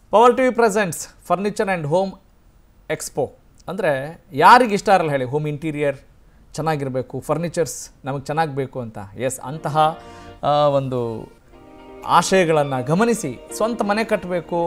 power T V presents furniture and home expo ಅಂದರೆ ಯಾರಿಗೆ ಇಷ್ಟ ಇರಲ್ಲ ಹೇಳಿ ಹೋಮ್ ಇಂಟೀರಿಯರ್ ಚೆನ್ನಾಗಿರಬೇಕು ಫರ್ನಿಚರ್ಸ್ ನಮಗೆ ಚೆನ್ನಾಗಿ ಬೇಕು ಅಂತ ಎಸ್ ಅಂತಹ ಆ, ಒಂದು ಆಶಯಗಳನ್ನು ಗಮನಿಸಿ ಸ್ವಂತ ಮನೆ ಕಟ್ಟಬೇಕು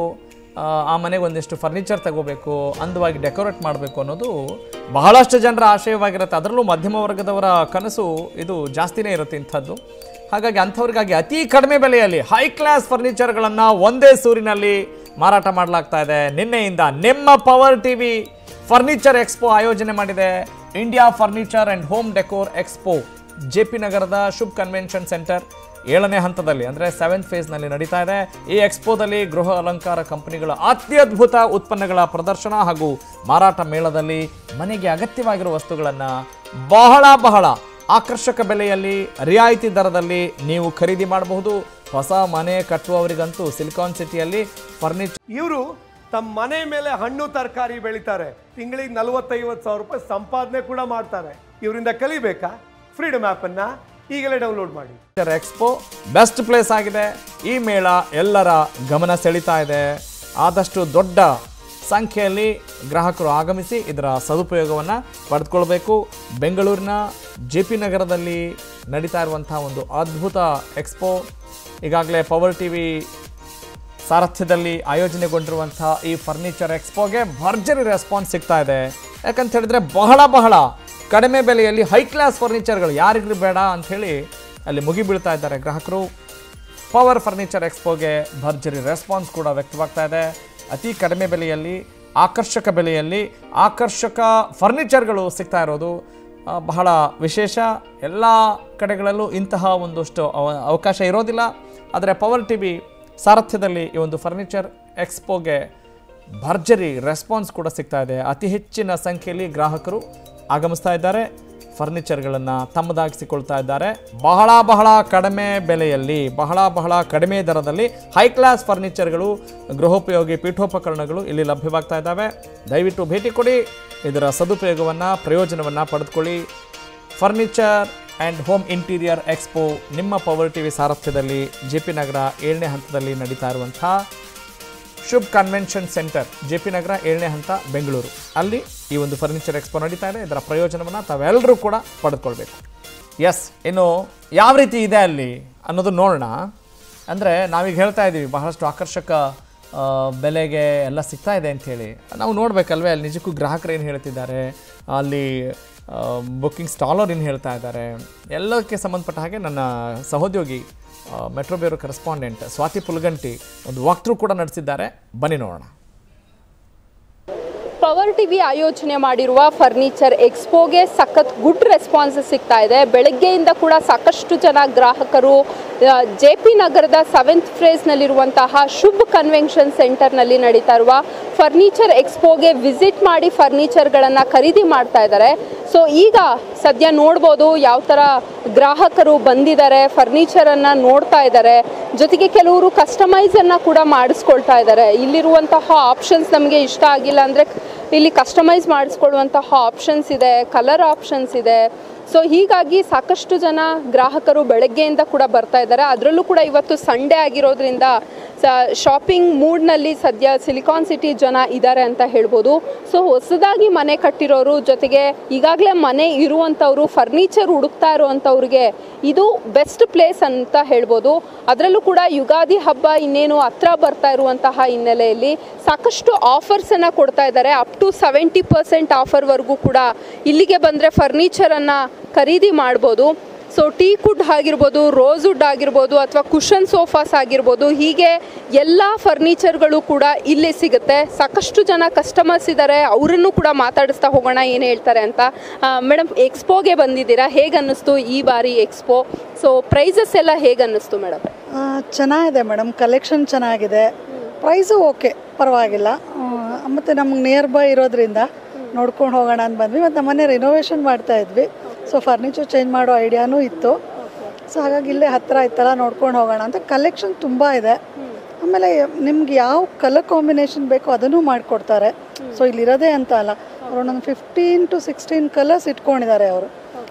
ಆ ಮನೆಗೆ ಒಂದಿಷ್ಟು ಫರ್ನಿಚರ್ ತಗೋಬೇಕು ಅಂದವಾಗಿ ಡೆಕೋರೇಟ್ ಮಾಡಬೇಕು ಅನ್ನೋದು ಬಹಳಷ್ಟು ಜನರ ಆಶಯವಾಗಿರುತ್ತೆ ಅದರಲ್ಲೂ ಮಧ್ಯಮ ವರ್ಗದವರ ಕನಸು ಇದು ಜಾಸ್ತಿನೇ ಇರುತ್ತೆ ಇಂಥದ್ದು ಹಾಗಾಗಿ ಅಂಥವ್ರಿಗಾಗಿ ಅತಿ ಕಡಿಮೆ ಬೆಲೆಯಲ್ಲಿ ಹೈ ಕ್ಲಾಸ್ ಫರ್ನಿಚರ್ಗಳನ್ನು ಒಂದೇ ಸೂರಿನಲ್ಲಿ ಮಾರಾಟ ಮಾಡಲಾಗ್ತಾ ಇದೆ ನಿನ್ನೆಯಿಂದ ನಿಮ್ಮ ಪವರ್ ಟಿವಿ ಫರ್ನಿಚರ್ ಎಕ್ಸ್ಪೋ ಆಯೋಜನೆ ಮಾಡಿದೆ India furniture and home decor expo J P ನಗರದ ಶುಭ್ ಕನ್ವೆನ್ಷನ್ ಸೆಂಟರ್ ಏಳನೇ ಹಂತದಲ್ಲಿ ಅಂದರೆ ಸೆವೆಂತ್ ಫೇಸ್ನಲ್ಲಿ ನಡೀತಾ ಇದೆ ಈ ಎಕ್ಸ್ಪೋದಲ್ಲಿ ಗೃಹ ಅಲಂಕಾರ ಕಂಪನಿಗಳ ಅತ್ಯದ್ಭುತ ಉತ್ಪನ್ನಗಳ ಪ್ರದರ್ಶನ ಹಾಗೂ ಮಾರಾಟ ಮೇಳದಲ್ಲಿ ಮನೆಗೆ ಅಗತ್ಯವಾಗಿರುವ ವಸ್ತುಗಳನ್ನು ಬಹಳ ಬಹಳ ಆಕರ್ಷಕ ಬೆಲೆಯಲ್ಲಿ ರಿಯಾಯಿತಿ ದರದಲ್ಲಿ ನೀವು ಖರೀದಿ ಮಾಡಬಹುದು ಹೊಸ ಮನೆ ಕಟ್ಟುವವರಿಗಂತೂ ಸಿಲಿಕಾನ್ ಸಿಟಿಯಲ್ಲಿ ಫರ್ನಿಚರ್ ಇವರು ತಮ್ಮ ಮನೆ ಮೇಲೆ ಹಣ್ಣು ತರಕಾರಿ ಬೆಳಿತಾರೆ ತಿಂಗಳಿಗೆ ನಲವತ್ತೈವತ್ತು ಸಾವಿರ ರೂಪಾಯಿ ಸಂಪಾದನೆ ಕೂಡ ಮಾಡ್ತಾರೆ ಇವರಿಂದ ಕಲಿಬೇಕಾ ಫ್ರೀಡಮ್ ಆ್ಯಪನ್ನು ಈಗಲೇ ಡೌನ್ಲೋಡ್ ಮಾಡಿ ಎಕ್ಸ್ಪೋ ಬೆಸ್ಟ್ ಪ್ಲೇಸ್ ಆಗಿದೆ ಈ ಮೇಳ ಎಲ್ಲರ ಗಮನ ಸೆಳೀತಾ ಇದೆ ಆದಷ್ಟು ದೊಡ್ಡ ಸಂಖ್ಯೆಯಲ್ಲಿ ಗ್ರಾಹಕರು ಆಗಮಿಸಿ ಇದರ ಸದುಪಯೋಗವನ್ನು ಪಡೆದುಕೊಳ್ಬೇಕು ಬೆಂಗಳೂರಿನ ಜೆ ಪಿ ನಗರದಲ್ಲಿ ನಡೀತಾ ಇರುವಂತಹ ಒಂದು ಅದ್ಭುತ ಎಕ್ಸ್ಪೋ ಈಗಾಗಲೇ ಪವರ್ ಟಿ ವಿ ಸಾರಥ್ಯದಲ್ಲಿ ಆಯೋಜನೆಗೊಂಡಿರುವಂತಹ ಈ ಫರ್ನಿಚರ್ ಎಕ್ಸ್ಪೋಗೆ ಭರ್ಜರಿ ರೆಸ್ಪಾನ್ಸ್ ಸಿಗ್ತಾ ಇದೆ ಯಾಕಂತ ಹೇಳಿದ್ರೆ ಬಹಳ ಬಹಳ ಕಡಿಮೆ ಬೆಲೆಯಲ್ಲಿ ಹೈ ಕ್ಲಾಸ್ ಫರ್ನಿಚರ್ಗಳು ಯಾರಿಗೂ ಬೇಡ ಅಂಥೇಳಿ ಅಲ್ಲಿ ಮುಗಿ ಬೀಳ್ತಾ ಇದ್ದಾರೆ ಗ್ರಾಹಕರು ಪವರ್ ಫರ್ನಿಚರ್ ಎಕ್ಸ್ಪೋಗೆ ಭರ್ಜರಿ ರೆಸ್ಪಾನ್ಸ್ ಕೂಡ ವ್ಯಕ್ತವಾಗ್ತಾ ಇದೆ ಅತಿ ಕಡಿಮೆ ಬೆಲೆಯಲ್ಲಿ ಆಕರ್ಷಕ ಬೆಲೆಯಲ್ಲಿ ಆಕರ್ಷಕ ಫರ್ನಿಚರ್ಗಳು ಸಿಗ್ತಾ ಇರೋದು ಆ, ಬಹಳ ವಿಶೇಷ ಎಲ್ಲ ಕಡೆಗಳಲ್ಲೂ ಇಂತಹ ಒಂದಷ್ಟು ಅವ- ಅವಕಾಶ ಇರೋದಿಲ್ಲ ಆದರೆ ಪವರ್ ಟಿ ವಿ ಸಾರಥ್ಯದಲ್ಲಿ ಈ ಒಂದು ಫರ್ನಿಚರ್ ಎಕ್ಸ್ಪೋಗೆ ಭರ್ಜರಿ ರೆಸ್ಪಾನ್ಸ್ ಕೂಡ ಸಿಗ್ತಾ ಇದೆ ಅತಿ ಹೆಚ್ಚಿನ ಸಂಖ್ಯೆಯಲ್ಲಿ ಗ್ರಾಹಕರು ಆಗಮಿಸ್ತಾ ಇದ್ದಾರೆ ಫರ್ನಿಚರ್ಗಳನ್ನು ತಮ್ಮದಾಗಿಸಿಕೊಳ್ತಾ ಇದ್ದಾರೆ ಬಹಳ ಬಹಳ ಕಡಿಮೆ ಬೆಲೆಯಲ್ಲಿ ಬಹಳ ಬಹಳ ಕಡಿಮೆ ದರದಲ್ಲಿ ಹೈ ಕ್ಲಾಸ್ ಫರ್ನಿಚರ್ಗಳು ಗೃಹೋಪಯೋಗಿ ಪೀಠೋಪಕರಣಗಳು ಇಲ್ಲಿ ಲಭ್ಯವಾಗ್ತಾ ಇದ್ದಾವೆ ದಯವಿಟ್ಟು ಭೇಟಿ ಕೊಡಿ ಇದರ ಸದುಪಯೋಗವನ್ನು ಪ್ರಯೋಜನವನ್ನು ಪಡೆದುಕೊಳ್ಳಿ furniture and home interior expo ನಿಮ್ಮ ಪವರ್ ಟಿವಿ ಸಾರಥ್ಯದಲ್ಲಿ ಜೆ ಪಿ ನಗರ ಏಳನೇ ಹಂತದಲ್ಲಿ ನಡೀತಾ ಇರುವಂಥ Shubh convention centre J P Nagar ಏಳನೇ ಹಂತ ಬೆಂಗಳೂರು ಅಲ್ಲಿ ಈ ಒಂದು ಫರ್ನಿಚರ್ ಎಕ್ಸ್ಪೋ ನಡೀತಾ ಇದೆ ಇದರ ಪ್ರಯೋಜನವನ್ನು ತಾವೆಲ್ಲರೂ ಕೂಡ ಪಡೆದುಕೊಳ್ಬೇಕು ಎಸ್ ಇನ್ನು ಯಾವ ರೀತಿ ಇದೆ ಅಲ್ಲಿ ಅನ್ನೋದು ನೋಡೋಣ ಅಂದರೆ ನಾವೀಗ ಹೇಳ್ತಾ ಇದ್ದೀವಿ ಬಹಳಷ್ಟು ಆಕರ್ಷಕ ಆ, ಬೆಲೆಗೆ ಎಲ್ಲ ಸಿಗ್ತಾ ಇದೆ ಅಂಥೇಳಿ ನಾವು ನೋಡಬೇಕಲ್ವೇ ಅಲ್ಲಿ ನಿಜಕ್ಕೂ ಗ್ರಾಹಕರು ಏನು ಹೇಳ್ತಿದ್ದಾರೆ ಅಲ್ಲಿ ಬುಕ್ಕಿಂಗ್ ಸ್ಟಾಲರ್ ಏನು ಹೇಳ್ತಾ ಇದ್ದಾರೆ ಎಲ್ಲಕ್ಕೆ ಸಂಬಂಧಪಟ್ಟ ಹಾಗೆ ನನ್ನ ಸಹೋದ್ಯೋಗಿ metro bureau correspondent Swati Pulganti ಒಂದು ವಾಕ್ಟ್ರೂ ಕೂಡ ನಡೆಸಿದ್ದಾರೆ ಬನ್ನಿ ನೋಡೋಣ ಪವರ್ ಟಿವಿ ಆಯೋಜನೆ ಮಾಡಿರುವ ಫರ್ನಿಚರ್ ಎಕ್ಸ್ಪೋಗೆ ಸಖತ್ ಗುಡ್ ರೆಸ್ಪಾನ್ಸ್ ಸಿಗ್ತಾ ಇದೆ ಬೆಳಗ್ಗೆಯಿಂದ ಕೂಡ ಸಾಕಷ್ಟು ಜನ ಗ್ರಾಹಕರು ಜೆ ಪಿ ನಗರದ ಸೆವೆಂತ್ ಫೇಸ್ನಲ್ಲಿರುವಂತಹ ಶುಭ್ ಕನ್ವೆನ್ಷನ್ ಸೆಂಟರ್ನಲ್ಲಿ ನಡೀತಾ ಇರುವ ಫರ್ನಿಚರ್ ಎಕ್ಸ್ಪೋಗೆ ವಿಸಿಟ್ ಮಾಡಿ ಫರ್ನಿಚರ್ಗಳನ್ನು ಖರೀದಿ ಮಾಡ್ತಾ ಇದ್ದಾರೆ ಸೊ ಈಗ ಸದ್ಯ ನೋಡ್ಬೋದು ಯಾವ ಥರ ಗ್ರಾಹಕರು ಬಂದಿದ್ದಾರೆ ಫರ್ನಿಚರನ್ನು ನೋಡ್ತಾ ಇದ್ದಾರೆ ಜೊತೆಗೆ ಕೆಲವರು ಕಸ್ಟಮೈಸನ್ನು ಕೂಡ ಮಾಡಿಸ್ಕೊಳ್ತಾ ಇದ್ದಾರೆ ಇಲ್ಲಿರುವಂತಹ ಆಪ್ಷನ್ಸ್ ನಮಗೆ ಇಷ್ಟ ಆಗಿಲ್ಲ ಅಂದರೆ ಇಲ್ಲಿ ಕಸ್ಟಮೈಸ್ ಮಾಡಿಸ್ಕೊಳ್ಳುವಂತಹ ಆಪ್ಷನ್ಸ್ ಇದೆ ಕಲರ್ ಆಪ್ಷನ್ಸ್ ಇದೆ ಸೊ ಹೀಗಾಗಿ ಸಾಕಷ್ಟು ಜನ ಗ್ರಾಹಕರು ಬೆಳಗ್ಗೆಯಿಂದ ಕೂಡ ಬರ್ತಾ ಇದ್ದಾರೆ ಅದರಲ್ಲೂ ಕೂಡ ಇವತ್ತು ಸಂಡೇ ಆಗಿರೋದ್ರಿಂದ ಶಾಪಿಂಗ್ ಮೂಡ್ನಲ್ಲಿ ಸದ್ಯ ಸಿಲಿಕಾನ್ ಸಿಟಿ ಜನ ಇದ್ದಾರೆ ಅಂತ ಹೇಳ್ಬೋದು ಸೊ ಹೊಸದಾಗಿ ಮನೆ ಕಟ್ಟಿರೋರು ಜೊತೆಗೆ ಈಗಾಗಲೇ ಮನೆ ಇರುವಂಥವ್ರು ಫರ್ನಿಚರ್ ಹುಡುಕ್ತಾ ಇರುವಂಥವ್ರಿಗೆ ಇದು ಬೆಸ್ಟ್ ಪ್ಲೇಸ್ ಅಂತ ಹೇಳ್ಬೋದು ಅದರಲ್ಲೂ ಕೂಡ ಯುಗಾದಿ ಹಬ್ಬ ಇನ್ನೇನು ಹತ್ರ ಬರ್ತಾ ಇರುವಂತಹ ಹಿನ್ನೆಲೆಯಲ್ಲಿ ಸಾಕಷ್ಟು ಆಫರ್ಸನ್ನು ಕೊಡ್ತಾ ಇದ್ದಾರೆ ಅಪ್ ಟು ಸೆವೆಂಟಿ ಪರ್ಸೆಂಟ್ ಆಫರ್ವರೆಗೂ ಕೂಡ ಇಲ್ಲಿಗೆ ಬಂದರೆ ಫರ್ನಿಚರನ್ನು ಖರೀದಿ ಮಾಡ್ಬೋದು ಸೊ ಟೀ ಕುಡ್ ಆಗಿರ್ಬೋದು ರೋಸ್ ವುಡ್ ಆಗಿರ್ಬೋದು ಅಥವಾ ಕುಷನ್ ಸೋಫಾಸ್ ಆಗಿರ್ಬೋದು ಹೀಗೆ ಎಲ್ಲ ಫರ್ನಿಚರ್ಗಳು ಕೂಡ ಇಲ್ಲಿ ಸಿಗುತ್ತೆ ಸಾಕಷ್ಟು ಜನ ಕಸ್ಟಮರ್ಸ್ ಇದ್ದಾರೆ ಅವರನ್ನು ಕೂಡ ಮಾತಾಡಿಸ್ತಾ ಹೋಗೋಣ ಏನು ಹೇಳ್ತಾರೆ ಅಂತ ಮೇಡಮ್ ಎಕ್ಸ್ಪೋಗೆ ಬಂದಿದ್ದೀರಾ ಹೇಗೆ ಅನ್ನಿಸ್ತು ಈ ಬಾರಿ ಎಕ್ಸ್ಪೋ ಸೊ ಪ್ರೈಸಸ್ ಎಲ್ಲ ಹೇಗೆ ಅನ್ನಿಸ್ತು ಮೇಡಮ್ ಆ, ಚೆನ್ನಾಗಿದೆ ಮೇಡಮ್ ಕಲೆಕ್ಷನ್ ಚೆನ್ನಾಗಿದೆ ಪ್ರೈಸು ಓಕೆ ಪರವಾಗಿಲ್ಲ ಮತ್ತು ನಮ್ಗೆ ನಿಯರ್ ಬೈ ಇರೋದ್ರಿಂದ ನೋಡ್ಕೊಂಡು ಹೋಗೋಣ ಅಂತ ಬಂದ್ವಿ ಮತ್ತು ನಮ್ಮನೆ ರಿನೋವೇಷನ್ ಮಾಡ್ತಾ ಇದ್ವಿ ಸೊ ಫರ್ನಿಚರ್ ಚೇಂಜ್ ಮಾಡೋ ಐಡಿಯಾನೂ ಇತ್ತು ಸೊ ಹಾಗಾಗಿ ಇಲ್ಲೇ ಹತ್ತಿರ ಇತ್ತಲ್ಲ ನೋಡ್ಕೊಂಡು ಹೋಗೋಣ ಅಂತ ಕಲೆಕ್ಷನ್ ತುಂಬ ಇದೆ ಆಮೇಲೆ ನಿಮ್ಗೆ ಯಾವ ಕಲರ್ ಕಾಂಬಿನೇಷನ್ ಬೇಕೋ ಅದನ್ನು ಮಾಡಿಕೊಡ್ತಾರೆ ಸೊ ಇಲ್ಲಿರೋದೇ ಅಂತ ಅಲ್ಲ ಅವ್ರು ಒಂದೊಂದು ಫಿಫ್ಟೀನ್ ಟು ಸಿಕ್ಸ್ಟೀನ್ ಕಲರ್ಸ್ ಇಟ್ಕೊಂಡಿದ್ದಾರೆ ಅವರು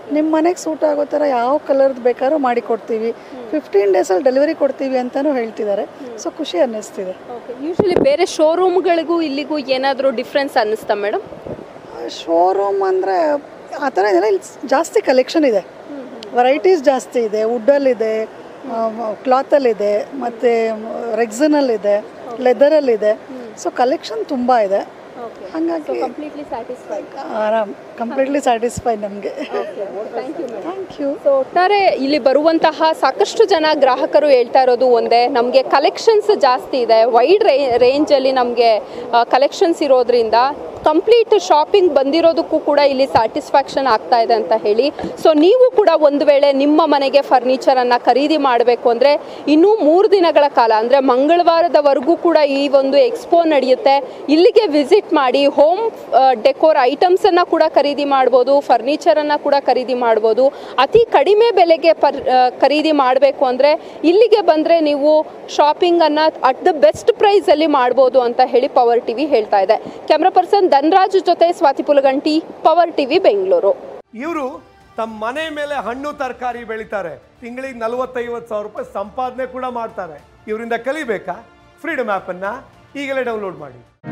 ನಿಮ್ಮ ಮನೆಗೆ ಸೂಟ್ ಆಗೋ ಥರ ಯಾವ ಕಲರ್ದು ಬೇಕಾದ್ರೂ ಮಾಡಿ ಕೊಡ್ತೀವಿ ಫಿಫ್ಟೀನ್ ಡೇಸಲ್ಲಿ ಡೆಲಿವರಿ ಕೊಡ್ತೀವಿ ಅಂತಲೂ ಹೇಳ್ತಿದ್ದಾರೆ ಸೊ ಖುಷಿ ಅನ್ನಿಸ್ತಿದೆ ಯೂಶಲಿ ಬೇರೆ ಶೋರೂಮ್ಗಳಿಗೂ ಇಲ್ಲಿಗೂ ಏನಾದರೂ ಡಿಫ್ರೆನ್ಸ್ ಅನ್ನಿಸ್ತಾ ಮೇಡಮ್ ಶೋರೂಮ್ ಅಂದರೆ ಆ ಥರ ಇದೆಲ್ಲ ಇಲ್ಲಿ ಜಾಸ್ತಿ ಕಲೆಕ್ಷನ್ ಇದೆ ವೆರೈಟೀಸ್ ಜಾಸ್ತಿ ಇದೆ ವುಡ್ಡಲ್ಲಿದೆ ಕ್ಲಾತಲ್ಲಿದೆ ಮತ್ತು ರೆಗ್ಸನಲ್ಲಿದೆ ಲೆದರಲ್ಲಿದೆ ಸೊ ಕಲೆಕ್ಷನ್ ತುಂಬ ಇದೆ ಹಾಗಾಗಿ ಕಂಪ್ಲೀಟ್ಲಿ ಸ್ಯಾಟಿಸ್ಫೈಡ್ ಆರಾಮ್ ಕಂಪ್ಲೀಟ್ಲಿ ಸ್ಯಾಟಿಸ್ಫೈ ನಮಗೆ ಥ್ಯಾಂಕ್ ಯು ಸೊ ಒಟ್ಟಾರೆ ಇಲ್ಲಿ ಬರುವಂತಹ ಸಾಕಷ್ಟು ಜನ ಗ್ರಾಹಕರು ಹೇಳ್ತಾ ಇರೋದು ಒಂದೇ ನಮಗೆ ಕಲೆಕ್ಷನ್ಸ್ ಜಾಸ್ತಿ ಇದೆ ವೈಡ್ ರೇ ರೇಂಜಲ್ಲಿ ನಮಗೆ ಕಲೆಕ್ಷನ್ಸ್ ಇರೋದ್ರಿಂದ ಕಂಪ್ಲೀಟ್ ಶಾಪಿಂಗ್ ಬಂದಿರೋದಕ್ಕೂ ಕೂಡ ಇಲ್ಲಿ ಸ್ಯಾಟಿಸ್ಫ್ಯಾಕ್ಷನ್ ಆಗ್ತಾ ಇದೆ ಅಂತ ಹೇಳಿ ಸೊ ನೀವು ಕೂಡ ಒಂದು ವೇಳೆ ನಿಮ್ಮ ಮನೆಗೆ ಫರ್ನಿಚರನ್ನು ಖರೀದಿ ಮಾಡಬೇಕು ಅಂದರೆ ಇನ್ನೂ ಮೂರು ದಿನಗಳ ಕಾಲ ಅಂದರೆ ಮಂಗಳವಾರದವರೆಗೂ ಕೂಡ ಈ ಒಂದು ಎಕ್ಸ್ಪೋ ನಡೆಯುತ್ತೆ ಇಲ್ಲಿಗೆ ವಿಸಿಟ್ ಮಾಡಿ ಹೋಮ್ ಡೆಕೋರ್ ಐಟಮ್ಸನ್ನು ಕೂಡ ಖರೀದಿ ಮಾಡ್ಬೋದು ಫರ್ನಿಚರನ್ನು ಕೂಡ ಖರೀದಿ ಮಾಡ್ಬೋದು ಅತಿ ಕಡಿಮೆ ಬೆಲೆಗೆ ಪರ್ ಆ, ಖರೀದಿ ಮಾಡಬೇಕು ಅಂದರೆ ಇಲ್ಲಿಗೆ ಬಂದರೆ ನೀವು ಶಾಪಿಂಗನ್ನು ಅಟ್ ದ ಬೆಸ್ಟ್ ಪ್ರೈಸಲ್ಲಿ ಮಾಡ್ಬೋದು ಅಂತ ಹೇಳಿ ಪವರ್ ಟಿವಿ ಹೇಳ್ತಾ ಇದೆ ಕ್ಯಾಮ್ರಾ ಪರ್ಸನ್ ಧನ್ರಾಜ್ ಜೊತೆ ಸ್ವಾತಿ ಪುಲಗಂಟಿ ಪವರ್ ಟಿವಿ ಬೆಂಗಳೂರು ಇವರು ತಮ್ಮ ಮನೆ ಮೇಲೆ ಹಣ್ಣು ತರಕಾರಿ ಬೆಳಿತಾರೆ ತಿಂಗಳಿಗೆ ನಲವತ್ತೈವತ್ತು ಸಾವಿರ ರೂಪಾಯಿ ಸಂಪಾದನೆ ಕೂಡ ಮಾಡ್ತಾರೆ ಇವರಿಂದ ಕಲಿಬೇಕಾ ಫ್ರೀಡಮ್ ಆ್ಯಪನ್ನು ಈಗಲೇ ಡೌನ್ಲೋಡ್ ಮಾಡಿ